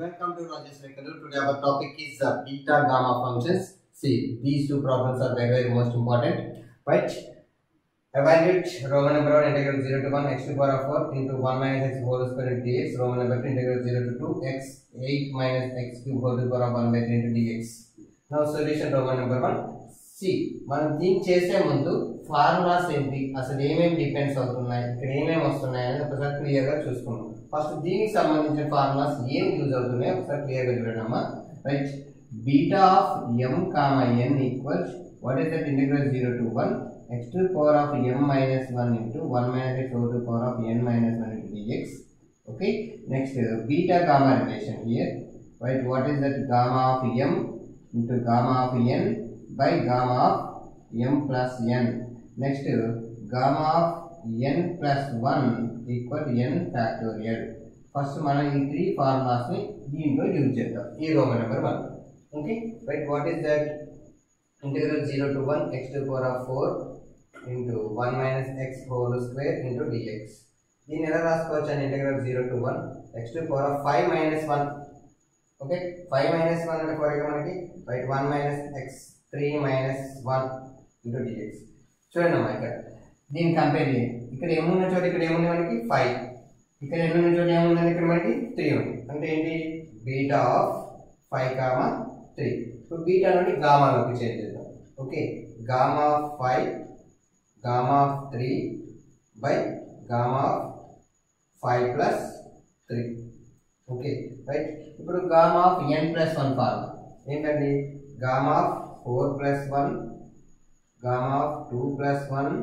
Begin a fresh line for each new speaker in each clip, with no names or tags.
Welcome to Rajesh Lekadu. Today our topic is uh, beta gamma functions. See, these two problems are very, very most important. Right? Evaluate Roman number one integral 0 to 1 x to the power of 4 into 1 minus x whole square into dx. Roman number two integral 0 to 2 x 8 minus x cube whole to the power of 1 by 3 into dx. Now solution Roman number 1. C మనం దీన్ని చేసే ముందు formulas ఏంటి అసలు ఏమేమి depends అవుతున్నాయి ఇక్కడ ఏమేమి వస్తున్నాయి అనేది ఒకసారి క్లియర్ గా చూసుకుందాం ఫస్ట్ దీనికి సంబంధించిన ఫార్ములాస్ ఏం యూజ్ అవుతున్నాయి ఒకసారి క్లియర్ గా చూడండి అమ్మా right beta of M comma N equals what is that integral zero to one X to power of M minus one into one minus X to power of N minus one into dx okay next beta gamma relation here right what is that gamma of M into gamma of N by gamma of m plus n. Next, gamma of n plus 1 equal n factorial. First మనం ఈ three formulas ని దీంట్లో use చేద్దాం ఈ Roman number one okay right what is that integral zero to one X to power of four into one minus X whole square into dx దీన్ని ఎలా రాసుకోవచ్చు అని integral zero to one X to power of five minus one okay five minus one అంటే four మనకి right one minus X three minus one into dx చూడండి అమ్మా ఇక్కడ దీన్ని కంపేర్ చేయండి ఇక్కడ ఏమున్న చోట ఇక్కడ ఏముంది మనకి ఫైవ్ ఇక్కడ ఎన్నున్న చోట ఏముందని ఇక్కడ మనకి త్రీ ఉంది అంటే ఏంటి beta of five comma three ఇప్పుడు బీటా నుండి గామాలోకి చేంజ్ చేద్దాం okay gamma of five gamma of three by gamma of five plus three okay right ఇప్పుడు gamma of N plus one form ఏంటండి gamma of 4 plus 1 gamma of 2 plus 1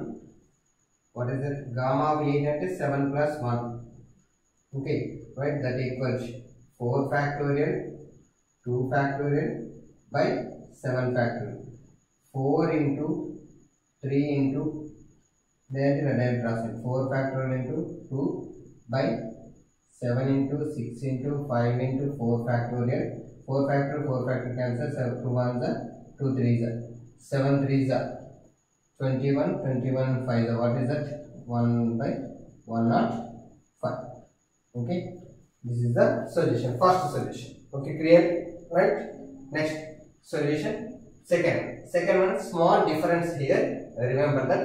what is it gamma of 8 అంటే 7 plus 1 okay right that equals 4 factorial 2 factorial by 7 factorial 4 into 3 into there is a direct translation 4 factorial into 2 by 7 into 6 into 5 into 4 factorial 4 factorial 4 factorial cancel 2 ones are 2 threes are 7 threes are 21 21 5 are what is that 1 by 1 not 5 okay this is the solution first solution okay clear right next solution second second one small difference here remember that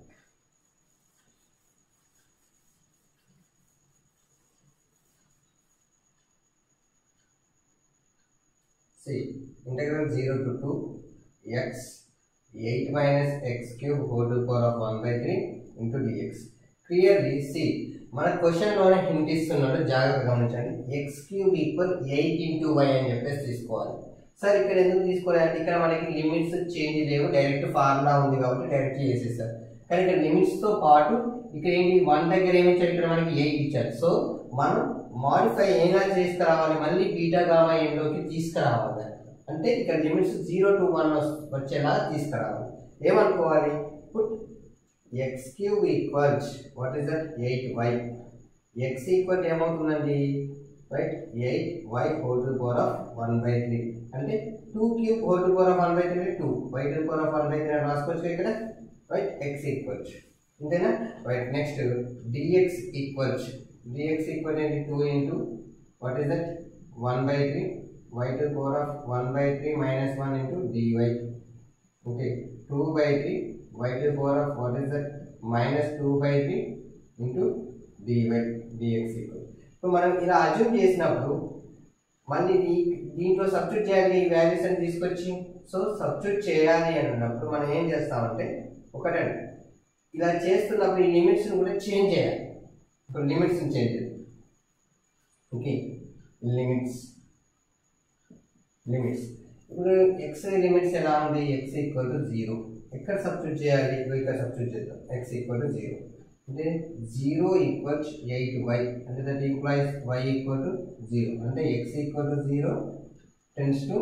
see integral 0 to 2 x 8 minus x cube whole to the power of 1 by 3 into dx clearly see మన question లోనే hint ఇస్తున్నాడు జాగ్రత్తగా గమనించండి X cube equal eight into Y అని చెప్పేసి తీసుకోవాలి sir ఇక్కడ ఎందుకు తీసుకోవాలి ఇక్కడ మనకి లిమిట్స్ చేంజ్ లేవు డైరెక్ట్ ఫార్ములా ఉంది కాబట్టి డైరెక్ట్ చేసేసారు కానీ ఇక్కడ లిమిట్స్ తో పాటు ఇక్కడ ఏంటి వన్ దగ్గర ఏమి ఇచ్చారు ఇక్కడ మనకి ఎయిట్ ఇచ్చారు సో మనం మాడిఫై ఏనా తీసుకురావాలి మళ్ళీ బీటా గామా ఏంలోకి తీసుకురావాలి అంటే ఇక్కడ లిమిట్స్ జీరో టు వన్ వచ్చేలా తీసుకురావాలి ఏమనుకోవాలి put X cube equals what is that eight Y X equal ఏమవుతుందండి right eight Y whole to power of one by three అంటే two cube whole to power of one by three two Y to power of one by three అని రాసుకోవచ్చు ఇక్కడ right X equals అంతేనా right next dx equals dx equal to 2 into what is that 1 by 3 y to the power of 1 by 3 minus 1 into dy okay 2 by 3 y to the power of what is that minus 2 by 3 into dy dx equal so మనం ఇలా assume చేసినప్పుడు మళ్ళీ దీ- దీంట్లో substitute చేయాలి ఈ values అని తీసుకొచ్చి సో సబ్స్టిట్యూట్ చేయాలి అని అన్నప్పుడు మనం ఏం చేస్తామంటే ఒకటండి ఇలా చేస్తున్నప్పుడు ఈ లిమిట్స్ కూడా చేంజ్ చేయాలి ఇప్పుడు limits change okay limits limits ఇప్పుడు ఎక్స్ లిమిట్స్ ఎలా ఉంది ఎక్స్ ఈక్వల్ టు జీరో ఎక్కడ సబ్స్టిట్యూట్ చేయాలి ఇప్పుడు ఇక్కడ సబ్స్టిట్యూట్ చేద్దాం ఎక్స్ ఈక్వల్ టు జీరో అంటే జీరో ఈక్వల్స్ ఎయిట్ వై అంటే that equalize Y equal to zero అంటే X equal to zero tends to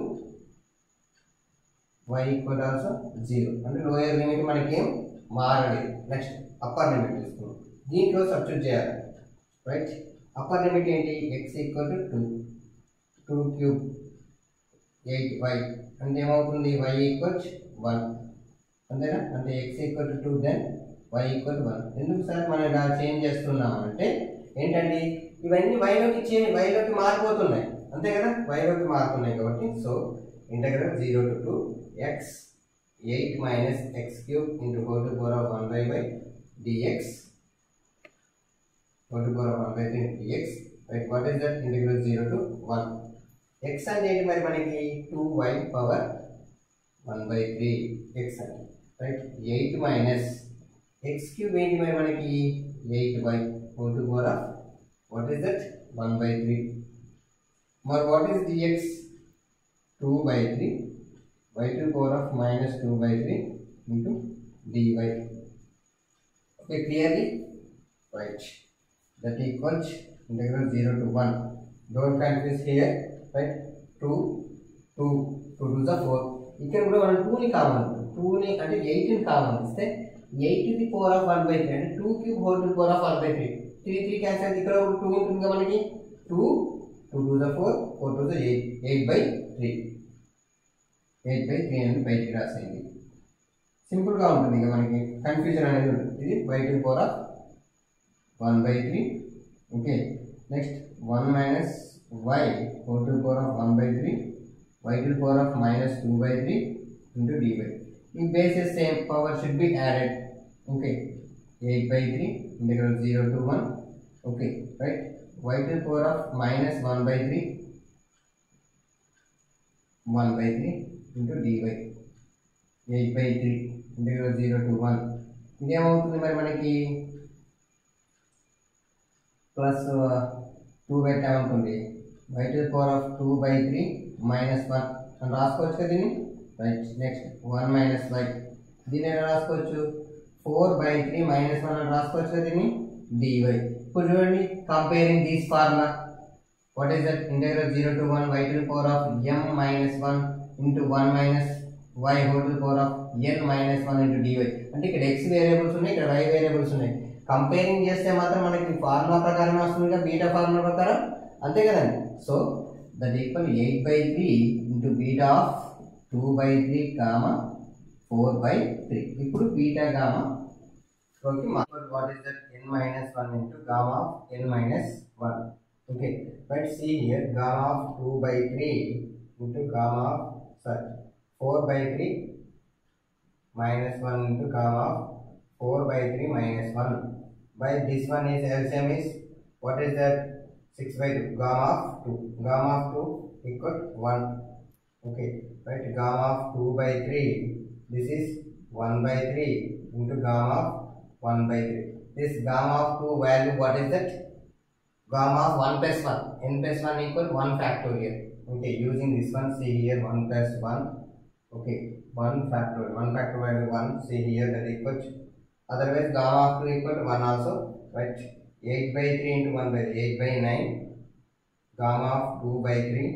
Y equal also zero అంటే లోయర్ లిమిట్ మనకేం మారలేదు నెక్స్ట్ అప్పర్ లిమిట్ తీసుకున్నాం దీంట్లో సబ్స్టిట్యూట్ చేయాలి రైట్ అప్పర్ లిమిట్ ఏంటి X equal to two two cube eight Y అంటే ఏమవుతుంది వై ఈక్వల్ వన్ అంతేనా అంటే X equal to two then Y equal one ఎందుకు సార్ మనం ఇలా చేంజ్ చేస్తున్నాం అంటే ఏంటండి ఇవన్నీ వైలోకి చే వైలోకి మారిపోతున్నాయి అంతే కదా y వైపు మారుతున్నాయి కాబట్టి so integral zero to two X eight minus X cube into four to four of one by by dx four to four of one by three dx right what is that integral zero to one X అంటే ఏంటి మరి మనకి two Y power one by three X అని right eight minus X cube ఏంటి మరి మనకి eight by four to four of what is that one by three మరి what is dx two by three y to power of minus 2 by 3 into dy. Okay, clearly? Right. That equals integral 0 to 1. Don't confuse here. Right? 2, 2, 2 to the 4. ఇక్కడ కూడా మనం టూని common టూని అంటే ఎయిట్ని common ఇస్తే eight the power of one by three అంటే two కి four to power of one by three three three cancel అయితే ఇక్కడ టూ ఉంటుంది కదా మనకి two two to the four four to the eight eight by three eight by three అని బయటికి రాసేయండి సింపుల్గా ఉంటుంది ఇక మనకి కన్ఫ్యూజన్ అనేది ఉంటుంది ఇది by to power of one by three okay next one minus Y four to power of one by three Y to power of minus two by three into D by ఈ bases same power should be added okay eight by three integral zero to one okay right Y to power of minus one by three one by three into dy eight by three integral zero to one ఇదేమవుతుంది మరి మనకి plus two పెట్టామనుకోండి by to power of two by three minus one అని రాసుకోవచ్చు కదా దీన్ని right next one minus Y దీన్ని ఎలా రాసుకోవచ్చు four by three minus one అని రాసుకోవచ్చు కదా దీన్ని డివై ఇప్పుడు చూడండి comparing these formula what is that integral 0 to 1 y to the power of m minus 1 into 1 minus y whole to the power of n minus 1 into dy అంటే ఇక్కడ x variables ఉన్నాయి ఇక్కడ y వేరియబుల్స్ ఉన్నాయి comparing చేస్తే మాత్రం మనకి formula ప్రకారం వస్తుంది బీటా ఫార్ములా ప్రకారం అంతే కదండి so that equal eight by three into beta of two by three comma four by three ఇప్పుడు beta gamma okay what is that n minus 1 into gamma of n minus 1 okay but see here gamma of 2 by 3 into gamma of sorry 4 by 3 minus 1 into gamma of 4 by 3 minus 1 by this one is LCM is what is that 6 by 2 gamma of 2 gamma of 2 equal 1 okay right gamma of 2 by 3 this is 1 by 3 into gamma of 1 by 3 this gamma of 2 value what is that gamma of 1 plus 1 n plus 1 equal 1 factorial okay using this one see here 1 plus 1 okay 1 factorial 1 factorial value 1 see here that equals otherwise gamma of 2 equal to 1 also right 8 by 3 into 1 by 3 8 by 9 gamma of 2 by 3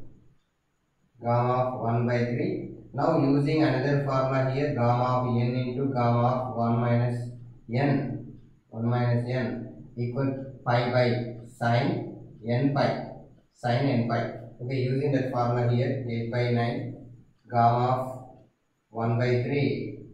gamma of 1 by 3 now using another formula here gamma of n into gamma of 1 minus n 1 minus n equal pi by sin n pi sin n pi okay using that formula here 8 by 9 gamma of 1 by 3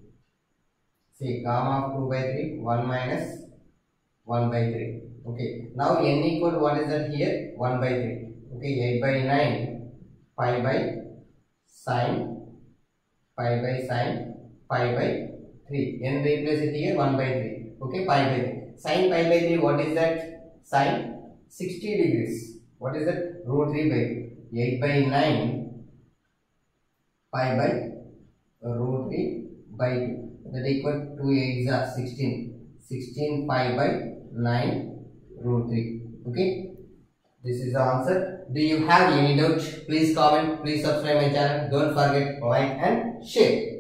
see gamma of 2 by 3 1 minus 1 by 3 okay now n equal what is that here 1 by 3 okay 8 by 9 pi by sin pi by sin pi by 3 n replace it here 1 by 3 okay pi by 3 sin pi by 3 what is that sin 60 degrees what is that root 3 by 8 by 9 pi by root 3 by 2 that equal to 8 is 16 16 pi by 9 root 3 okay this is the answer do you have any doubt please comment please subscribe my channel don't forget like and share